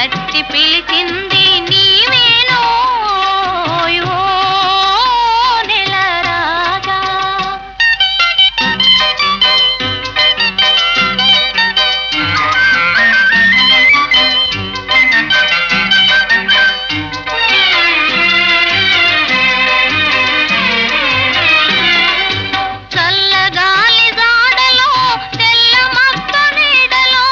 తట్టి పిలిచింది నీవేనో ఓ నెల రాజా చల్లగాలి జాడలో తెల్ల మక్క నీడలో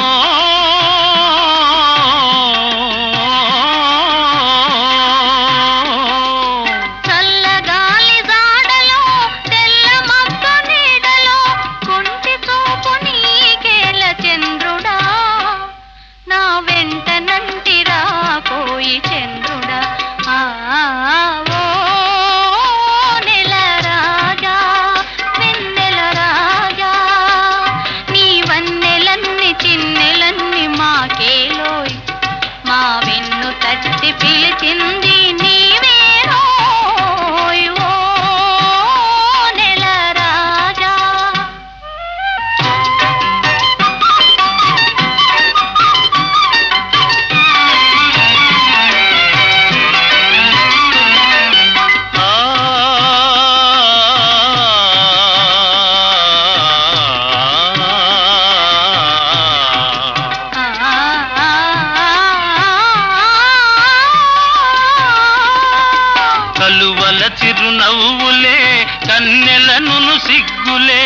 చల్లగాలి జాడలో తెల్ల మక్క నీడలో కుంటి చూపు నీకేల చంద్రుడా నా వెంట నంటిరా పోయి చంద్రుడా ఆ ఓ నెల రాజా వెన్నెల రాజా నీ వన్నెలన్ని చిన్నెలన్ని మాకేలోయ్ మా వెన్ను తట్టి పిలిచింది నీవేనోయ్ ఓ నెల రాజా కలువల చిరునవ్వులే కన్నెలను సిగ్గులే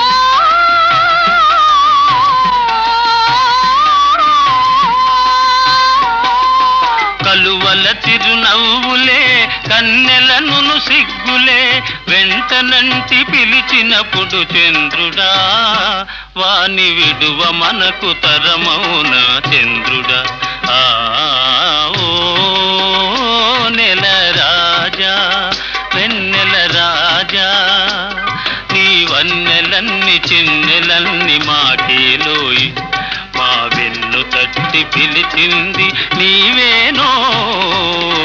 కలువల చిరునవ్వులే కన్నెలను సిగ్గులే వెంటనంటి పిలిచినప్పుడు చంద్రుడా వాని విడువ మనకు తరమౌన చంద్రుడా ఆ ఓ నెల రాజా వెన్నెల రాజా నీ వన్నెలన్ని చిన్నెలన్ని మాకేలోయి మా వెన్ను తట్టి పిలిచింది నీవేనో